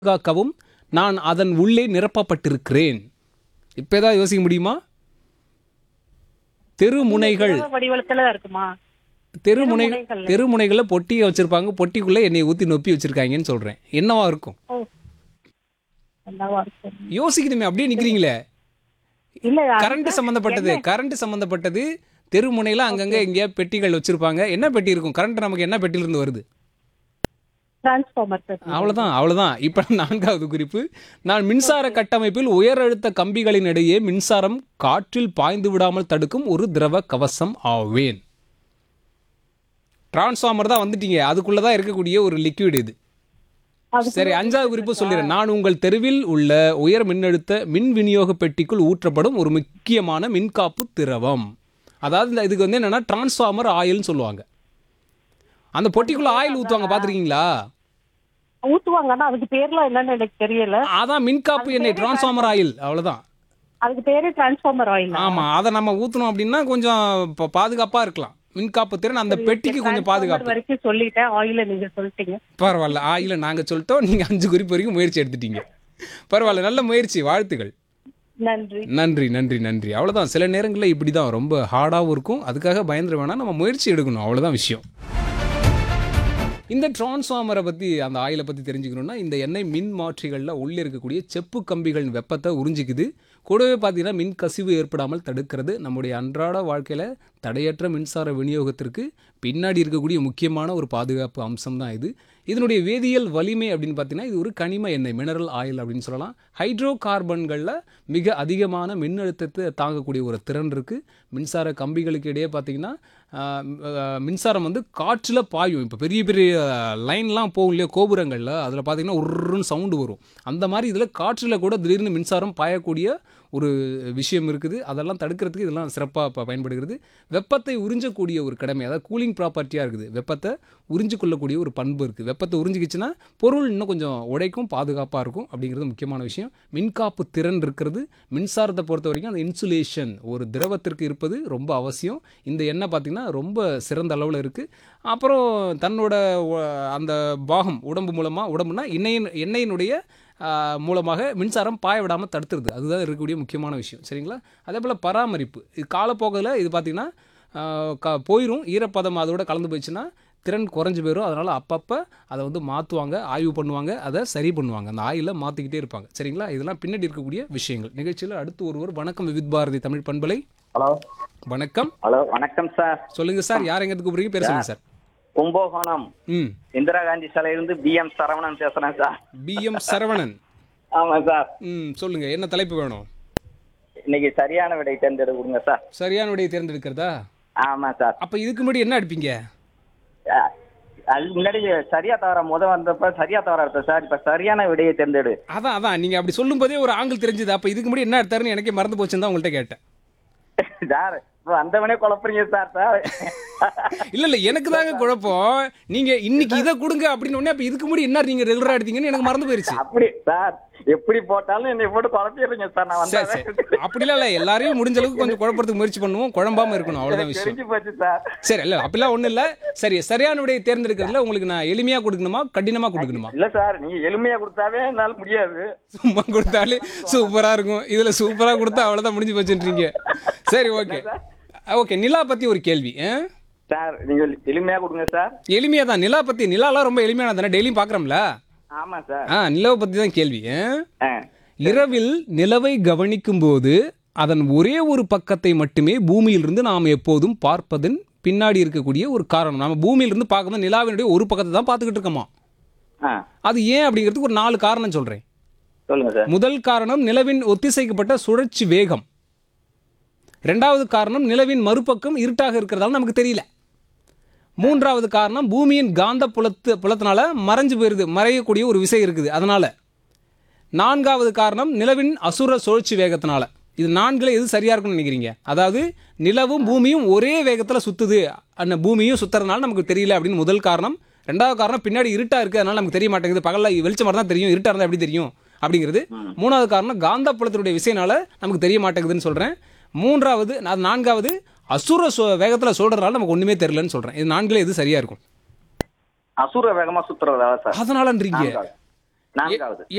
பாதுகாக்கவும் நான் அதன் உள்ளே நிரப்பப்பட்டிருக்கிறேன் இப்போ ஏதாவது யோசிக்க முடியுமா தெருமுனைகள் திரவ வடிவத்துல தான் இருக்குமா தெருமுனைகள் தெருமுனைகள்ல. தெருமுனைகளில் பொட்டியை வச்சிருப்பாங்க பொட்டிக்குள்ள என்னை ஊத்தி நொப்பி வச்சிருக்காங்கன்னு சொல்றேன் என்னவா இருக்கும் ஓ என்னவா இருக்கும் யோசிக்கணுமே அப்படியே நிக்கிறீங்களே இல்ல கரண்ட் சம்பந்தப்பட்டது கரண்ட் சம்பந்தப்பட்டது தெருமுனையில அங்கங்க எங்கேயா பெட்டிகள் வச்சிருப்பாங்க என்ன பெட்டி இருக்கும் கரண்ட் நமக்கு என்ன பெட்டியில இருந்து வருது டிரான்ஸ்பார்மர் அவ்வளவுதான் அவ்வளவுதான் இப்ப நான்காவது குறிப்பு நான் மின்சார கட்டமைப்பில் உயர் அழுத்த கம்பிகளின் இடையே மின்சாரம் காற்றில் பாய்ந்து விடாமல் தடுக்கும் ஒரு திரவ கவசம் ஆவேன் டிரான்ஸ்ஃபார்மர் தான் வந்துட்டீங்க அதுக்குள்ளதான் இருக்கக்கூடிய ஒரு லிக்விட் இது சரி அஞ்சாவது குறிப்பு சொல்லிடுறேன் நான் உங்கள் தெருவில் உள்ள உயர் மின்னழுத்த மின் விநியோக பெட்டிக்குள் ஊற்றப்படும் ஒரு முக்கியமான மின்காப்பு திரவம் அதாவது இந்த இதுக்கு வந்து என்னன்னா டிரான்ஸ்ஃபார்மர் ஆயில்னு சொல்லுவாங்க அந்த பொட்டிக்குள்ள ஆயில் ஊத்துவாங்க பாத்திருக்கீங்களா ஊத்துவாங்க ஆனா அதுக்கு பேர்லாம் என்னன்னு எனக்கு தெரியல அதான் மின்காப்பு எண்ணெய் டிரான்ஸ்ஃபார்மர் ஆயில் அவ்வளவுதான் அதுக்கு பேரு டிரான்ஸ்பார்மர் ஆயில் ஆமா அதை நம்ம ஊத்தணும் அப்படின்னா கொஞ்சம் ப- பாதுகாப்பா இருக்கலாம் மின்காப்பு திறன் அந்த பெட்டிக்கு கொஞ்சம் பாதுகாப்பு வரைக்கும் சொல்லிட்டேன் ஆயில நீங்க சொல்லிட்டீங்க பரவாயில்ல ஆயில நாங்க சொல்லிட்டோம் நீங்க அஞ்சு குறிப்பு வரைக்கும் முயற்சி எடுத்துட்டீங்க பரவாயில்ல நல்ல முயற்சி வாழ்த்துகள் நன்றி நன்றி நன்றி நன்றி அவ்வளவுதான் சில நேரங்களில் இப்படி தான் ரொம்ப ஹார்டாகவும் இருக்கும் அதுக்காக பயந்துட வேணாம் நம்ம முயற்சி எடுக்கணும் அவ்வளவுதான் விஷயம் இந்த டிரான்ஸ்ஃபார்மரை பற்றி அந்த ஆயிலை பற்றி தெரிஞ்சுக்கணும்னா இந்த எண்ணெய் மின் மாற்றிகளில் உள்ளே இருக்கக்கூடிய செப்பு கம்பிகளின் வெப்பத்தை உறிஞ்சிக்குது கூடவே பார்த்தீங்கன்னா மின் கசிவு ஏற்படாமல் தடுக்கிறது நம்முடைய அன்றாட வாழ்க்கையில் தடையற்ற மின்சார விநியோகத்திற்கு பின்னாடி இருக்கக்கூடிய முக்கியமான ஒரு பாதுகாப்பு அம்சம் தான் இது இதனுடைய வேதியியல் வலிமை அப்படின்னு பார்த்தீங்கன்னா இது ஒரு கனிம எண்ணெய் மினரல் ஆயில் அப்படின்னு சொல்லலாம் ஹைட்ரோ கார்பன்களில் மிக அதிகமான மின்னழுத்தத்தை தாங்கக்கூடிய ஒரு திறன் இருக்குது மின்சார கம்பிகளுக்கு இடையே பார்த்தீங்கன்னா ஆஹ், ஆஹ், மின்சாரம் வந்து காற்றில் பாயும் இப்போ பெரிய பெரிய லைன்லாம் போகும் இல்லையா கோபுரங்களில் அதில் பார்த்தீங்கன்னா உருன்னு சவுண்டு வரும் அந்த மாதிரி இதில் காற்றில் கூட திடீர்னு மின்சாரம் பாயக்கூடிய ஒரு விஷயம் இருக்குது அதெல்லாம் தடுக்கிறதுக்கு இதெல்லாம் சிறப்பாக பயன்படுகிறது வெப்பத்தை உறிஞ்சக்கூடிய ஒரு கடமை அதாவது கூலிங் ப்ராப்பர்ட்டியாக இருக்குது வெப்பத்தை உறிஞ்சு கொள்ளக்கூடிய ஒரு பண்பு இருக்குது வெப்பத்தை உறிஞ்சிக்கிச்சுன்னா பொருள் இன்னும் கொஞ்சம் உடைக்கும் பாதுகாப்பாக இருக்கும் அப்படிங்கிறது முக்கியமான விஷயம் மின்காப்பு திறன் இருக்கிறது மின்சாரத்தை பொறுத்த வரைக்கும் அந்த இன்சுலேஷன் ஒரு திரவத்திற்கு இருப்பது ரொம்ப அவசியம் இந்த எண்ணெய் பார்த்திங்கன்னா ரொம்ப சிறந்த அளவில் இருக்குது அப்புறம் தன்னோட ஒ- அந்த பாகம் உடம்பு மூலமாக உடம்புனா எண்ணெயின் எண்ணெயினுடைய ஆஹ், மூலமாக மின்சாரம் பாய விடாமல் தடுத்துருது அதுதான் இருக்கக்கூடிய முக்கியமான விஷயம் சரிங்களா அதே போல் பராமரிப்பு இது காலப்போக்கில் இது பார்த்திங்கன்னா ஆஹ், க போயிடும் ஈரப்பதம் அதோட கலந்து போயிடுச்சுன்னா திறன் குறைஞ்சு போயிடும் அதனால் அப்பப்போ அதை வந்து மாற்றுவாங்க ஆய்வு பண்ணுவாங்க அதை சரி பண்ணுவாங்க அந்த ஆயிலை மாற்றிக்கிட்டே இருப்பாங்க சரிங்களா இதெல்லாம் பின்னாடி இருக்கக்கூடிய விஷயங்கள் நிகழ்ச்சியில் அடுத்து ஒருவர் வணக்கம் விவித் பாரதி தமிழ் பண்பலை ஹலோ வணக்கம் ஹலோ வணக்கம் சார் சொல்லுங்கள் சார் யார் எங்கே கூப்பிடுறீங்க பேர் சொல்லுங்கள் சார் கும்பகோணம் ம் இந்திரா காந்தி சாலையிலிருந்து பி எம் சரவணன் பேசுறேன் சார் பிஎம் சரவணன் ஆமா சார் ம் சொல்லுங்கள் என்ன தலைப்பு வேணும் இன்னைக்கு சரியான விடை தேர்ந்தெடு கொடுங்க சார் சரியான விடையை தேர்ந்தெடுக்கிறதா ஆமா சார் அப்போ இதுக்கு முன்னாடி என்ன அடிப்பீங்க அஹ், அதுக்கு முன்னாடி சரியா தவற முத வந்தப்ப சரியா தவற எடுத்த சார் இப்ப சரியான விடையை தேர்ந்தெடு அதான் அதான் நீங்கள் அப்படி சொல்லும்போதே ஒரு ஆங்கிள் தெரிஞ்சுது அப்போ இதுக்கு முன்னாடி என்ன எடுத்தாருன்னு எனக்கே மறந்து போச்சுன்னு தான் உங்கள்கிட்ட கேட்டேன் சார் இப்ப வந்தவனே குழப்பறீங்க சார் சார் இல்ல இல்ல எனக்கு தாங்க குழப்பம் நீங்க இன்னைக்கு இதை கொடுங்க அப்படின்னு உடனே அப்ப இதுக்கு முன்னாடி என்ன நீங்க ரெகுலரா எடுத்தீங்கன்னு எனக்கு மறந்து போயிருச்சு அப்படி சார் எப்படி போட்டாலும் என்னை போட்டு குழப்பிடுறீங்க சார் நான் சரி சரி வந்தேன் அப்படிலாம் இல்ல எல்லாரையும் முடிஞ்ச அளவுக்கு கொஞ்சம் குழப்பறதுக்கு முயற்சி பண்ணுவோம் குழம்பாம இருக்கணும் அவ்வளவுதான் விஷயம் தெரிஞ்சு போச்சு சார் சரி இல்ல அப்படிலாம் ஒண்ணும் இல்ல சரி சரியான விடையை தேர்ந்தெடுக்கிறதுல உங்களுக்கு நான் எளிமையா கொடுக்கணுமா கடினமா கொடுக்கணுமா இல்ல சார் நீங்க எளிமையா கொடுத்தாவே என்னால முடியாது சும்மா கொடுத்தாலே சூப்பரா இருக்கும் இதுல சூப்பரா கொடுத்தா அவ்வளவுதான் முடிஞ்சு போச்சுன்றீங்க சரி ஓகே ஓகே நிலா பத்தி ஒரு கேள்வி ஆ? சார் நீங்க எளிமையா கொடுங்க சார் எளிமையா தான் நிலா பத்தி நிலாலாம் ரொம்ப எளிமையான தானே டெய்லியும் பாக்குறோம்ல ஆமா சார் ஆ நிலவை பத்தி தான் கேள்வி ஆ? ஆ இரவில் நிலவை கவனிக்கும் போது அதன் ஒரே ஒரு பக்கத்தை மட்டுமே பூமியிலிருந்து நாம் எப்போதும் பார்ப்பதன் பின்னாடி இருக்கக்கூடிய ஒரு காரணம் நம்ம பூமியிலிருந்து பார்க்கும்போது நிலாவினுடைய ஒரு பக்கத்தை தான் பார்த்துக்கிட்டு இருக்கோமா ஆ அது ஏன் அப்படிங்கிறதுக்கு ஒரு நாலு காரணம் சொல்றேன் சொல்லுங்க சார் முதல் காரணம் நிலவின் ஒத்திசைக்கப்பட்ட சுழற்சி வேகம் ரெண்டாவது காரணம் நிலவின் மறுபக்கம் இருட்டாக இருக்கிறதால நமக்கு தெரியல மூன்றாவது காரணம் பூமியின் காந்த புலத்து புலத்தினால மறைஞ்சு போயிருது மறையக்கூடிய ஒரு விசை இருக்குது அதனால நான்காவது காரணம் நிலவின் அசுர சுழற்சி வேகத்தினால இது நான்குல எது சரியா இருக்கும்னு நினைக்கிறீங்க அதாவது நிலவும் பூமியும் ஒரே வேகத்தில் சுத்துது அந்த பூமியும் சுத்துறதுனால நமக்கு தெரியல அப்படின்னு முதல் காரணம் ரெண்டாவது காரணம் பின்னாடி இருட்டா இருக்கு அதனால நமக்கு தெரிய மாட்டேங்குது பகல்ல வெளிச்சம் தான் தெரியும் இருட்டா இருந்தா எப்படி தெரியும் அப்படிங்கிறது மூணாவது காரணம் காந்த புலத்தினுடைய விசைனால நமக்கு தெரிய மாட்டேங்குதுன்னு சொல்றேன் மூன்றாவது அது நான்காவது அசுர சு- வேகத்துல சொல்றதுனால நமக்கு ஒண்ணுமே தெரியலன்னு சொல்றேன் இது நான்குல எது சரியா இருக்கும் அசுர வேகமா சுத்துறதா சார் அதனாலன்றீங்க நான்காவது நான்காவது